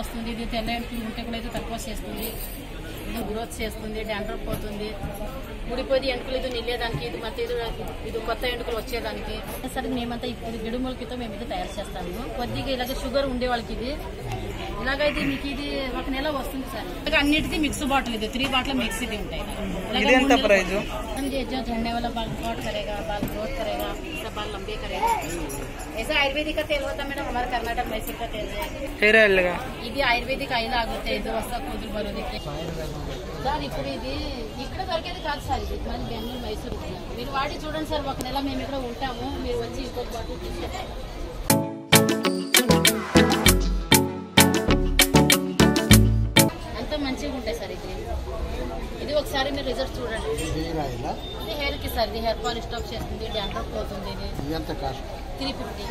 వస్తుంది ఇది తెల్ల ఎంటుకలు ఉంటే కూడా ఇది తక్కువ చేస్తుంది ఇది గ్రోత్ చేస్తుంది డాండ్రఫ్ పోతుంది ఊడిపోయి ఎంటుకలు ఇది నిల్లేదానికి ఇది మధ్య ఇది ఇది కొత్త ఎంటుకలు వచ్చేదానికి సరే మేమంతా ఇది గిడుమూలకితో మేము ఇది తయారు చేస్తాము కొద్దిగా ఇలాగ షుగర్ ఉండే వాళ్ళకి ఇది ఇలాగైతే మీకు ఇది ఒక నెల వస్తుంది సార్ ఇలాగ అన్నిటిది మిక్స్ బాటిల్ ఇది త్రీ బాటిల్ మిక్స్ ఇది ఉంటాయి इलाका ఇది ఎంత मूंग ప్రైజ్ ये जो झड़ने वाला बाल ग्रोथ करेगा बाल ग्रोथ करेगा इसका बाल लंबे करेगा ऐसा आयुर्वेदिक का तेल होता है मैडम हमारा कर्नाटक मैसूर का तेल है హెయిర్ ఆయిల్ గా ఇది ఆయుర్వేదిక్ ఆయిల్ ఆಗುತ್ತೆ ఇది వస్తా కూతురు బరోదికి సార్ ఇప్పుడు ఇది ఇక్కడ దొరికేది కాదు సార్ ఇది మరి బెంగళూరు మైసూర్ మీరు వాడి చూడండి సార్ ఒక నెల మేము ఇక్కడ ఉంటాము మీరు వచ్చి ఇంకొక బాటిల్ తీసుకెళ్ళండి అంత మంచిగా ఉంటాయి సార్ ఇది ఇది ఒకసారి మీరు రిజల్ట్ చూడండి హెయిర్ ఆయిల్ ఇది హెయిర్ కి సార్ ఇది హెయిర్ ఫాల్ స్టాప్ చేస్తుంది డాండ్రఫ్ పోతుంది ఇది ఎంత కాస్ట్ త్రీ ఫిఫ్టీ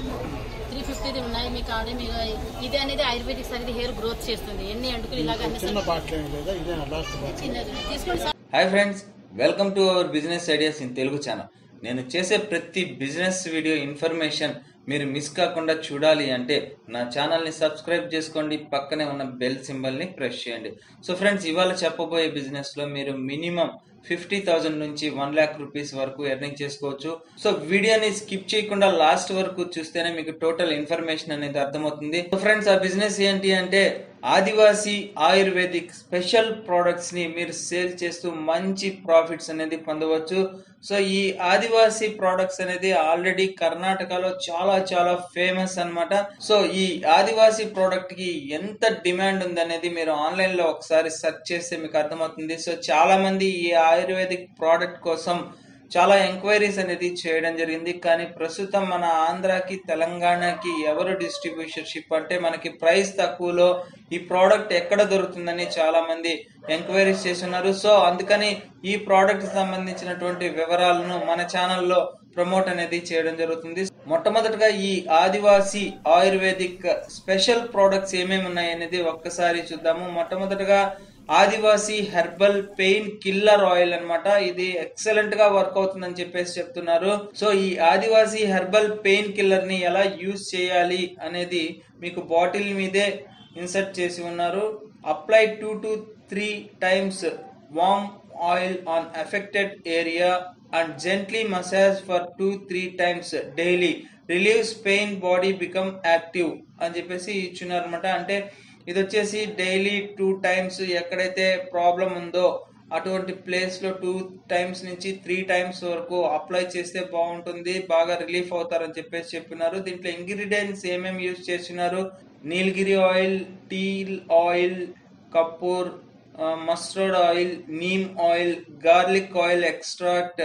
త్రీ ఫిఫ్టీది ఉన్నాయి మీకు ఆడే మీకు ఇది అనేది ఆయుర్వేదిక్ సార్ ఇది హెయిర్ గ్రోత్ చేస్తుంది ఎన్ని ఎంటుకలు ఇలాగ అన్ని చిన్న సార్ బాటిల్ ఏం లేదా ఇదే లాస్ట్ బాటిల్ చిన్నది తీసుకోండి sir hi friends welcome to our business ideas in Telugu channel నేను చేసే ప్రతి బిజినెస్ వీడియో ఇన్ఫర్మేషన్ మీరు మిస్ కాకుండా చూడాలి అంటే నా ఛానల్ని సబ్స్క్రైబ్ చేసుకోండి పక్కనే ఉన్న బెల్ సింబల్ని ప్రెస్ చేయండి సో ఫ్రెండ్స్ ఇవాళ చెప్పబోయే బిజినెస్లో మీరు మినిమం ఫిఫ్టీ థౌజండ్ నుంచి వన్ ల్యాక్ రూపీస్ వరకు ఎర్నింగ్ చేసుకోవచ్చు సో వీడియోని స్కిప్ చేయకుండా లాస్ట్ వరకు చూస్తేనే మీకు టోటల్ ఇన్ఫర్మేషన్ అనేది అర్థమవుతుంది సో ఫ్రెండ్స్ ఆ బిజినెస్ ఏంటి అంటే ఆదివాసీ ఆయుర్వేదిక్ స్పెషల్ ప్రోడక్ట్స్ ని మీరు సేల్ చేస్తూ మంచి ప్రాఫిట్స్ అనేది పొందవచ్చు సో ఈ ఆదివాసీ ప్రోడక్ట్స్ అనేది ఆల్రెడీ కర్ణాటకలో చాలా చాలా ఫేమస్ అన్నమాట సో ఈ ఆదివాసీ ప్రోడక్ట్ కి ఎంత డిమాండ్ ఉంది అనేది మీరు ఆన్లైన్ లో ఒకసారి సెర్చ్ చేస్తే మీకు అర్థమవుతుంది సో చాలా మంది ఈ ఆయుర్వేదిక్ ప్రోడక్ట్ కోసం చాలా ఎంక్వైరీస్ అనేది చేయడం జరిగింది కానీ ప్రస్తుతం మన ఆంధ్రాకి తెలంగాణకి ఎవరు డిస్ట్రిబ్యూషన్షిప్ అంటే మనకి ప్రైస్ తక్కువలో ఈ ప్రోడక్ట్ ఎక్కడ దొరుకుతుందని చాలా మంది ఎంక్వైరీస్ చేస్తున్నారు సో అందుకని ఈ ప్రోడక్ట్ సంబంధించినటువంటి వివరాలను మన ఛానల్లో ప్రమోట్ అనేది చేయడం జరుగుతుంది మొట్టమొదటిగా ఈ ఆదివాసి ఆయుర్వేదిక్ స్పెషల్ ప్రోడక్ట్స్ ఏమేమి ఉన్నాయి అనేది ఒక్కసారి చూద్దాము మొట్టమొదటిగా Adivasi herbal pain killer oil అన్నమాట ఇది ఎక్సలెంట్ గా వర్క్ అవుతుందని చెప్పేసి చెప్తున్నారు సో ఈ ఆదివాసి హెర్బల్ పెయిన్ కిల్లర్ ని ఎలా యూజ్ చేయాలి అనేది మీకు బాటిల్ మీదే ఇన్సర్ట్ చేసి ఉన్నారు apply two to three times warm oil on affected area and gently massage for two three times daily relieves pain body become active అని చెప్పేసి ఇచ్చున్నారు అనమాట అంటే ఇది వచ్చేసి డైలీ టూ టైమ్స్ ఎక్కడైతే ప్రాబ్లం ఉందో అటువంటి ప్లేస్ లో టూ టైమ్స్ నుంచి త్రీ టైమ్స్ వరకు అప్లై చేస్తే బాగుంటుంది బాగా రిలీఫ్ అవుతారని చెప్పేసి చెప్పినారు దీంట్లో ఇంగ్రీడియంట్స్ ఏమేమి యూజ్ చేస్తున్నారు నీలగిరి ఆయిల్ టీల్ ఆయిల్ కపూర్ mustard oil neem oil garlic oil extract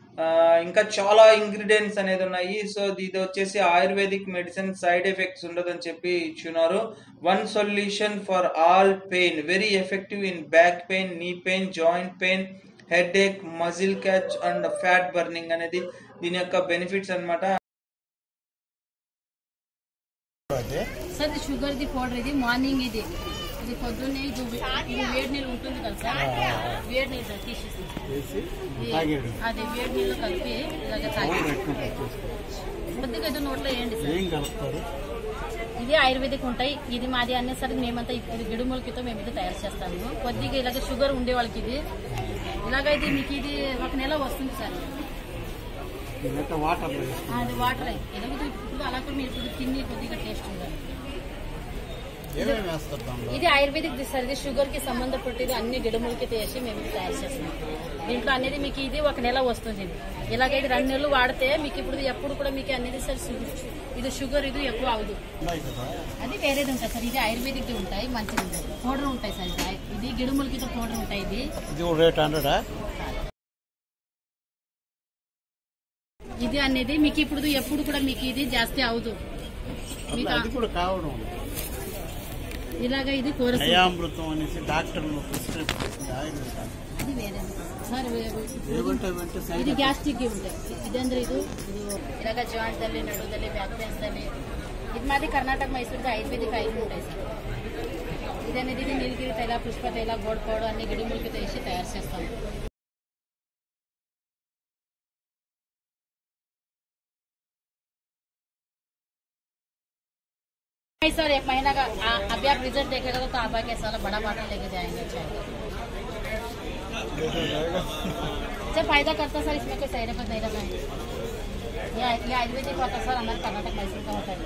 ఇంకా చాలా ఇంగ్రీడియంట్స్ అనేది ఉన్నాయి సో ఇది వచ్చేసి ఆయుర్వేదిక్ మెడిసిన్ సైడ్ ఎఫెక్ట్స్ ఉండదని చెప్పి ఇచ్చున్నారు one solution for all pain very effective in back pain knee pain joint pain head ache muscle catch and fat burning అనేది దీని యొక్క బెనిఫిట్స్ అన్నమాట అదే సార్ ఇది షుగర్ ది పౌడర్ ఇది మార్నింగ్ ఇది ఇది పొద్దున్నే ఇది ఇది వేడి నీళ్ళు ఉంటుంది కదా సార్ వేడి నీళ్ళు తీసేసి వేసి ఇది- తాగేడు అది వేడి నీళ్ళు కలిపి ఇలాగ తాగి పౌడర్ ఎట్లా కొద్దిగా ఇది నోట్లో వేయండి సార్ ఏం కలుపుతారు ఇది ఆయుర్వేదిక్ ఉంటాయి ఇది మాది అనేసరికి మేమంతా ఇది గిడుమూలకితో మేము ఇది తయారు చేస్తాము కొద్దిగా ఇలాగ షుగర్ ఉండే వాళ్ళకి ఇది ఇలాగైతే మీకు ఇది ఒక నెల వస్తుంది సార్ ఇదంతా వాటర్ వేసి అది వాటర్ ఎలాగో ఇప్పుడు అలా కూడా మీరు ఇప్పుడు తిని కొద్దిగా టేస్ట్ ఉండాలి ఏమేమి వేస్తారు దాంట్లో ఇది ఆయుర్వేదిక్ ది సార్ ఇది షుగర్ కి సంబంధపట్టేది అన్ని గిడములకి వేసి మేము ఇది తయారు చేస్తున్నాం దీంట్లో అనేది మీకు ఇది ఒక నెల వస్తుంది ఇది ఇలాగైతే రెండు నెలలు వాడితే మీకు ఇప్పుడు ఎప్పుడు కూడా మీకు అనేది సార్ షు- ఇది షుగర్ ఇది ఎక్కువ అవదు ఉన్నాయి కదా అది వేరేది ఉంటుంది సార్ ఇది ఆయుర్వేదిక్ ఉంటాయి మంచిది ఉంటాయి పౌడర్ ఉంటాయి సార్ ఇది ఇది గిడుములకి పౌడర్ ఉంటాయి ఇది ఇది ఒక రేట్ హండ్రెడా ఇది అనేది మీకు ఇప్పుడు ఎప్పుడు కూడా మీకు ఇది జాస్తి అవదు మీకు అది కూడా కావడం ఇలాగ ఇది కూర దయామృతం అనేసి డాక్టర్లు ప్రిస్క్రైబ్ చేసింది ఆయుర్వేదం ఇది వేరేది సార్ వే- ఏమంటే వెంటే సైడ్ ಇದು ಗ್ಯಾಸ್ಟ್ರಿಕ್ ಉಂಟು ಇದಂದ್ರೆ ಇದು ಇದು ಇವಾಗ ಜಾಯಿಂಟ್ದಲ್ಲಿ ನಡುದಲ್ಲಿ ಬ್ಯಾಕ್ ಪೇನ್ಸ್ದಲ್ಲಿ ಇದು ಮಾದಿ ಕರ್ನಾಟಕ ಮೈಸೂರದ ಆಯುರ್ವೇದಿಕ್ ಆಯಿಲ್ ఉంటాయి సార్ ఇదనేది ఇది నీలగిరి తైల పుష్ప తైల గోడ్ పౌడర్ అన్ని గిడిములకి వేసి తయారు చేస్తాం नहीं सर एक महीना का आ, अभी आप रिजल्ट देखेगा तो आप आके साला बड़ा बाटल लेके जाएंगे चाय सर फायदा करता सर इसमें कोई साइड इफेक्ट नहीं रहता है ये ये आयुर्वेदिक होता है सर हमारे कर्नाटक मैसूर का होता है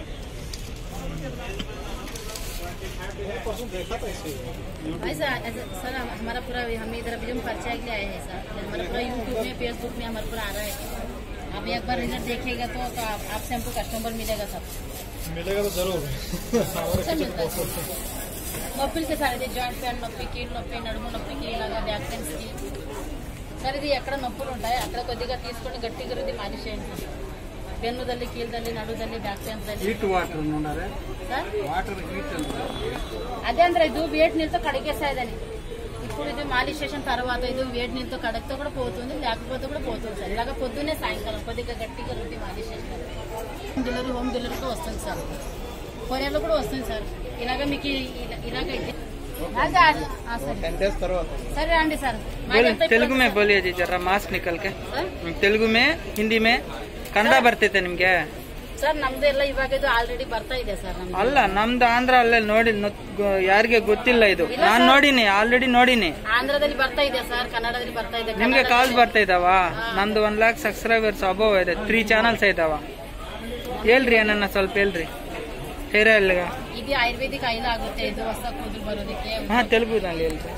भाई सर ऐसे- सर हम- हमारा पूरा हम इधर अभी हम परिचय के लिए आए हैं सर हमारा पूरा यूट्यूब में फेसबुक में हमारा पूरा आ रहा है आप एक बार रिजल्ट देखिएगा तो, तो आप, आपसे हमको कस्टमर मिलेगा सब मिलेगा तो जरूर अच्छा मिलता है నొప్పులకి సార్ ఇది జాయింట్ పెయిన్ నొప్పి కీళ్ళ నొప్పి నడుము నొప్పికి ఇలాగా బ్యాక్ పెయిన్స్ కి సార్ ఇది ఎక్కడ నొప్పులు ఉంటాయి అక్కడ కొద్దిగా తీసుకొని గట్టిగా రుద్ది మాలిష్ చేయండి సార్ ಬೆನ್ನುದಲ್ಲಿ ಕೀಲ್ದಲ್ಲಿ ನಡುದಲ್ಲಿ ಬ್ಯಾಕ್ ಪೇನ್ದಲ್ಲಿ హీట్ వాటర్ ఉన్నారా సార్ వాటర్ హీట్ అంటే అదే ಅಂದ್ರೆ ఇది వేడి నీళ్ళతో కడిగేసేదని ఇప్పుడు ఇది మాలిష్ చేసిన తర్వాత ఇది వేడి నీళ్ళతో కడిగితే కూడా పోతుంది లేకపోతే కూడా పోతుంది సార్ ఇలాగ పొద్దున్నే సాయంకాలం కొద్దిగా గట్టిగా రుద్ది మాలిష్ చేసిన డెలివరీ హోమ్ డెలివరీతో వస్తుంది సార్ కొరియర్లో కూడా వస్తుంది సార్ ఇలాగ మీకు ఇలా- ఇలాగ ఇది- అదే, అదే. ఆ, సరే టెన్ డేస్ తర్వాత సరే రండి సార్ बोल तेलुगु में बोलिए जी जरा मास्क निकल के ತೆಲುಗು ಮೇ ಹಿಂದಿ ಮೇ ಕನ್ನಡ ಬರ್ತೈತೆ ನಿಮ್ಗೆ ಸರ್ ನಮ್ದು ಎಲ್ಲ ಇವಾಗ ಇದು ಆಲ್ರೆಡಿ ಬರ್ತಾ ಇದೆ ಸರ್ ನಮ್ದು ಅಲ್ಲ ನಮ್ದು ಆಂಧ್ರ ಅಲ್ಲೇ ನೋಡಿ ಯಾರಿಗೆ ಗೊತ್ತಿಲ್ಲ ಇದು ನಾನ್ ನೋಡಿನಿ ಆಲ್ರೆಡಿ ನೋಡಿನಿ ಆಂಧ್ರದಲ್ಲಿ ಬರ್ತಾ ಇದೆ ಸರ್ ಕನ್ನಡದಲ್ಲಿ ಬರ್ತಾ ಇದೆ ನಿಮ್ಗೆ ಕನ್ನಡದಲ್ಲಿ- ಕಾಲ್ಸ್ ಬರ್ತಾ ಇದಾವ ನಂದು ಒನ್ ಲ್ಯಾಕ್ ಸಬ್ಸ್ಕ್ರೈಬರ್ಸ್ ಅಬೋವ್ ಇದೆ ತ್ರೀ ಚಾನಲ್ಸ್ ಐದಾವ ಹೇಳ್ರಿ ಏನನ್ನ ಸ್ವಲ್ಪ ಹೇಳ್ರಿ ಹೇರ ಎಲ್ಲಿಗ ఇది ఆయుర్వేదిక్ ఆయిల్ ఆಗುತ್ತೆ ಇದು ಹೊಸ ಕೂದಲು ಬರೋದಕ್ಕೆ ಹಾ ತೆಲುಗುನಲ್ಲಿ ಹೇಳ್ರಿ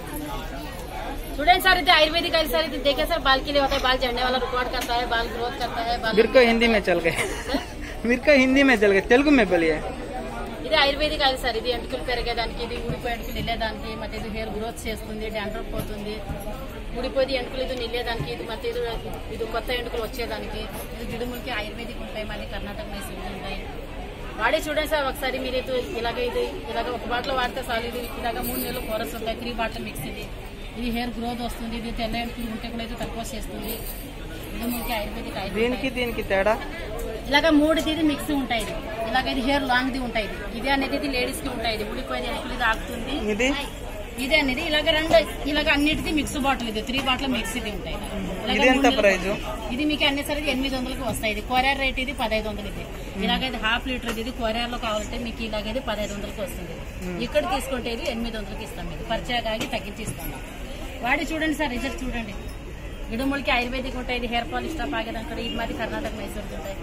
చూడండి సార్ ఇది ఆయుర్వేదిक आयल सर ఇది देखे सर बाल के लिए होता है बाल झड़ने वाला रिकॉर्ड करता है बाल ग्रोथ करता है बाल मेरे को हिंदी में चल गए मेरे को हिंदी में चल गए तेलुगु में बोलिए ఇది ఆయుర్వేదిక్ ఆయిల్ సార్ ఇది ఎంటుకలు పెరిగేదానికి ఇది ఊడిపోయి ఎంటుకలు వెళ్ళేదానికి ಮತ್ತೆ ఇది హెయిర్ గ్రోత్ చేస్తుంది డాండ్రఫ్ పోతుంది ఊడిపోయి ఎంటుకలు ఇది నిల్లేదానికి ఇది ಮತ್ತೆ ఇది ఇది కొత్త ఎంటుకలు వచ్చేదానికి ఇది గిడుములకి ఆయుర్వేదిక్ ఉంటాయి మళ్ళీ కర్ణాటక మైసూర్ ఉంటాయి వాడి చూడండి సార్ ఒకసారి మీరు ఇది ఇలాగ ఇది ఇలాగ ఒక బాటిల్ వాడితే చాలు ఇది ఇలాగ మూడు నెలలు కోరస్ ఉంటాయి త్రీ బాటిల్ మిక్స్ ఇది ఇది హెయిర్ గ్రోత్ వస్తుంది ఇది తెల్ల ఎంటుకలు ఉంటే కూడా ఇది తక్కువ చేస్తుంది గిడుములకి ఆయుర్వేదిక్ ఆయిల్ దీనికి ఉంటాయి. దీనికి తేడా ఇలాగ మూడుది ఇది మిక్స్ ఉంటాయి ఇది ఇలాగ ఇది హెయిర్ లాంగ్ ది ఉంటాయి ఇది ఇది అనేది ఇది లేడీస్ కి ఉంటాయి ఇది ఊడిపోయింది ఎప్పుడు ఇది ఆగుతుంది ఇది ఇది అనేది ఇలాగ రెండు ఇలాగ అన్నిటిది మిక్స్ బాటిల్ ఇది త్రీ బాటిల్ మిక్స్ ఇది ఉంటాయి ఇలాగ ఇది ఎంత మూడు ప్రైస్ ఇది మీకు అన్ని సరికి ఎనిమిది వందలకి వస్తాయి ఇది కొరియర్ రేట్ ఇది పదహైదు వందలు ఇది ఇలాగ ఇది హాఫ్ లీటర్ ఇది కొరియర్ లో కావాలంటే మీకు ఇలాగ ఇది పదహైదు వందలకి వస్తుంది ఇక్కడ తీసుకుంటే ఇది ఎనిమిది వందలకి ఇస్తాం మీకు పరిచయగాగి తగ్గించి ఇస్తాం వాడి చూడండి సార్ రిజల్ట్ చూడండి గిడుములకి ఆయుర్వేదిక్ ఉంటాయి ఇది హెయిర్ పాలిష్ స్టాప్ ఆగేదాం ఇది మాది కర్ణాటక మైసూర్ ఉంటాయి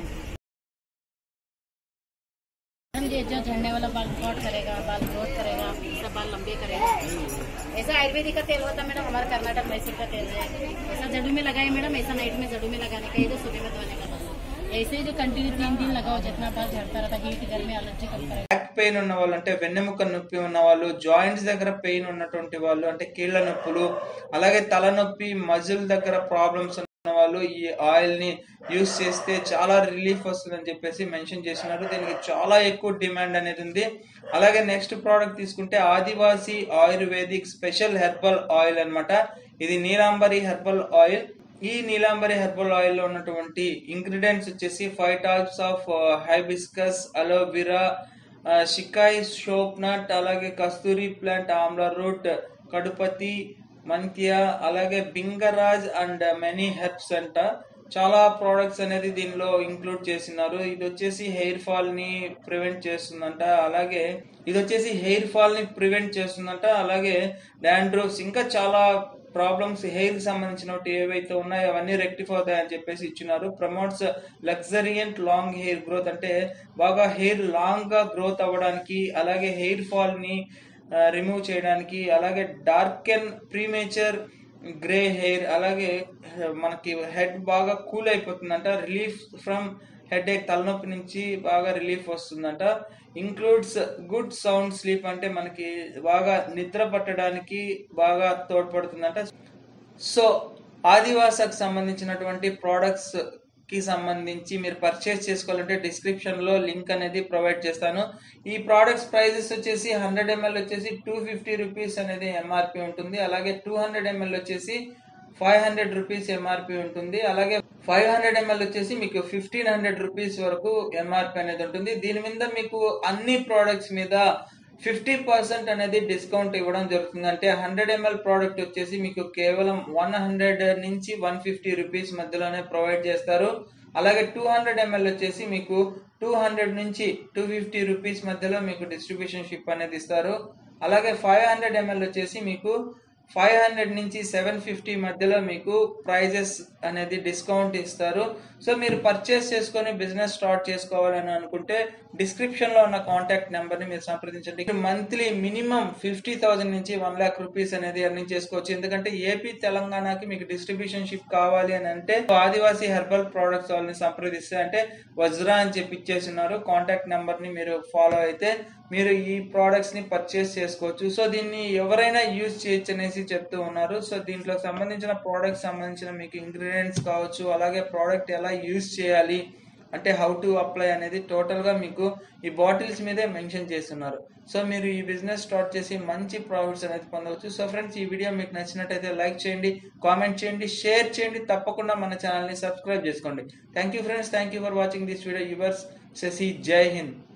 ये जो झड़ने वाला बाल ग्रोथ करेगा बाल ग्रोथ करेगा इसका बाल लंबे करेगा ऐसा आयुर्वेदिक का तेल होता है मैडम हमारा कर्नाटक मैसूर का तेल है ऐसा जड़ू में लगाए मैडम ऐसा नाइट में जड़ू में लगाने का ये तो सुबह में धोने का बस ऐसे ही जो कंटिन्यू तीन दिन लगाओ जितना बाल झड़ता रहता हीट गर्मी एलर्जी कम करेगा బ్యాక్ పెయిన్ ఉన్న వాళ్ళు అంటే వెన్నెముక నొప్పి ఉన్న వాళ్ళు జాయింట్స్ దగ్గర పెయిన్ ఉన్నటువంటి వాళ్ళు అంటే కీళ్ళ నొప్పులు అలాగే తలనొప్పి మజిల్ దగ్గర ప్రాబ్లమ్స్ ఉన్న వాళ్ళు ఈ ఆయిల్ ని యూస్ చేస్తే చాలా రిలీఫ్ వస్తుందని చెప్పేసి మెన్షన్ చేసినారు దీనికి చాలా ఎక్కువ డిమాండ్ అనేది ఉంది అలాగే నెక్స్ట్ ప్రోడక్ట్ తీసుకుంటే Adivasi ayurvedic special herbal oil అన్నమాట ఇది నీలాంబరి హెర్బల్ ఆయిల్ ఈ నీలాంబరి హెర్బల్ ఆయిల్ లో ఉన్నటువంటి ఇంగ్రీడియంట్స్ వచ్చేసి five types of hibiscus aloe vera షికాయ్ షోప్ నట్ అలాగే కస్తూరి ప్లాంట్ ఆమ్లా రూట్ కడుపతి మంత్య అలాగే బింగరాజ్ అండ్ మెనీ హెర్బ్స్ అంట చాలా ప్రోడక్ట్స్ అనేది దీనిలో ఇంక్లూడ్ చేసినారు ఇది వచ్చేసి హెయిర్ ఫాల్ ని ప్రివెంట్ చేస్తుందంట అలాగే ఇది వచ్చేసి హెయిర్ ఫాల్ ని ప్రివెంట్ చేస్తుందంట అలాగే డాండ్రోస్ ఇంకా చాలా ప్రాబ్లమ్స్ హెయిర్ కి సంబంధించినవి ఏవైతే ఉన్నాయో అవన్నీ రెక్టిఫై అవుతాయని చెప్పేసి ఇచ్చినారు promotes luxuriant long hair growth అంటే బాగా హెయిర్ లాంగ్ గా గ్రోత్ అవ్వడానికి అలాగే హెయిర్ ఫాల్ ని రిమూవ్ చేయడానికి అలాగే dark and premature grey hair అలాగే మనకి హెడ్ బాగా కూల్ అయిపోతుందంట రిలీఫ్ ఫ్రమ్ హెడ్ ఏక్ తలనొప్పి నుంచి బాగా రిలీఫ్ వస్తుందంట ఇంక్లూడ్స్ గుడ్ సౌండ్ స్లీప్ అంటే మనకి బాగా నిద్ర పట్టడానికి బాగా తోడ్పడుతుందంట సో ఆదివాసకు సంబంధించినటువంటి ప్రోడక్ట్స్ కి సంబంధించి మీరు పర్చేస్ చేసుకోవాలంటే డిస్క్రిప్షన్ లో లింక్ అనేది ప్రొవైడ్ చేస్తాను ఈ ప్రోడక్ట్స్ ప్రైజెస్ వచ్చేసి హండ్రెడ్ ఎంఎల్ వచ్చేసి టూ ఫిఫ్టీ రూపీస్ అనేది ఎంఆర్పి ఉంటుంది అలాగే టూ హండ్రెడ్ ఎంఎల్ వచ్చేసి ఫైవ్ హండ్రెడ్ రూపీస్ ఎంఆర్పి ఉంటుంది అలాగే ఫైవ్ హండ్రెడ్ ఎంఎల్ వచ్చేసి మీకు ఫిఫ్టీన్ హండ్రెడ్ రూపీస్ వరకు ఎంఆర్పి అనేది ఉంటుంది దీని మీద మీకు అన్ని ప్రోడక్ట్స్ మీద ఫిఫ్టీ పర్సెంట్ అనేది డిస్కౌంట్ ఇవ్వడం జరుగుతుంది అంటే హండ్రెడ్ ఎంఎల్ ప్రోడక్ట్ వచ్చేసి మీకు కేవలం వన్ హండ్రెడ్ నుంచి వన్ ఫిఫ్టీ రూపీస్ మధ్యలోనే ప్రొవైడ్ చేస్తారు అలాగే టూ హండ్రెడ్ ఎంఎల్ వచ్చేసి మీకు టూ హండ్రెడ్ నుంచి టూ ఫిఫ్టీ రూపీస్ మధ్యలో మీకు డిస్ట్రిబ్యూషన్ షిప్ అనేది ఇస్తారు అలాగే ఫైవ్ హండ్రెడ్ ఎంఎల్ వచ్చేసి మీకు ఫైవ్ హండ్రెడ్ నుంచి సెవెన్ ఫిఫ్టీ మధ్యలో మీకు ప్రైజెస్ అనేది డిస్కౌంట్ ఇస్తారు సో మీరు పర్చేస్ చేసుకొని బిజినెస్ స్టార్ట్ చేసుకోవాలని అనుకుంటే డిస్క్రిప్షన్ లో ఉన్న కాంటాక్ట్ నెంబర్ ని మీరు సంప్రదించండి మంత్లీ మినిమం ఫిఫ్టీ థౌసండ్ నుంచి వన్ లాక్ రూపీస్ అనేది ఎర్నింగ్ చేసుకోవచ్చు ఎందుకంటే ఏపీ తెలంగాణకి మీకు డిస్ట్రిబ్యూషన్ షిప్ కావాలి అని అంటే ఆదివాసీ హెర్బల్ ప్రొడక్ట్స్ వాళ్ళని సంప్రదిస్తే అంటే వజ్రా అని చెప్పి ఇచ్చేస్తున్నారు కాంటాక్ట్ నెంబర్ ని మీరు ఫాలో అయితే మీరు ఈ ప్రోడక్ట్స్ ని పర్చేస్ చేసుకోవచ్చు సో దీన్ని ఎవరైనా యూజ్ చేయొచ్చు అనేసి చెప్తూ ఉన్నారు సో దీంట్లో సంబంధించిన ప్రోడక్ట్ సంబంధించిన మీకు ఇంగ్రీడియంట్స్ కావచ్చు అలాగే ప్రోడక్ట్ ఎలా యూజ్ చేయాలి అంటే హౌ టు అప్లై అనేది టోటల్ గా మీకు ఈ బాటిల్స్ మీదే మెన్షన్ చేస్తున్నారు సో మీరు ఈ బిజినెస్ స్టార్ట్ చేసి మంచి ప్రాఫిట్స్ అనేది పొందవచ్చు సో ఫ్రెండ్స్ ఈ వీడియో మీకు నచ్చినట్టయితే లైక్ చేయండి కామెంట్ చేయండి షేర్ చేయండి తప్పకుండా మన ఛానల్ని సబ్స్క్రైబ్ చేసుకోండి thank you friends thank you for watching this video yours Shashi Jai Hind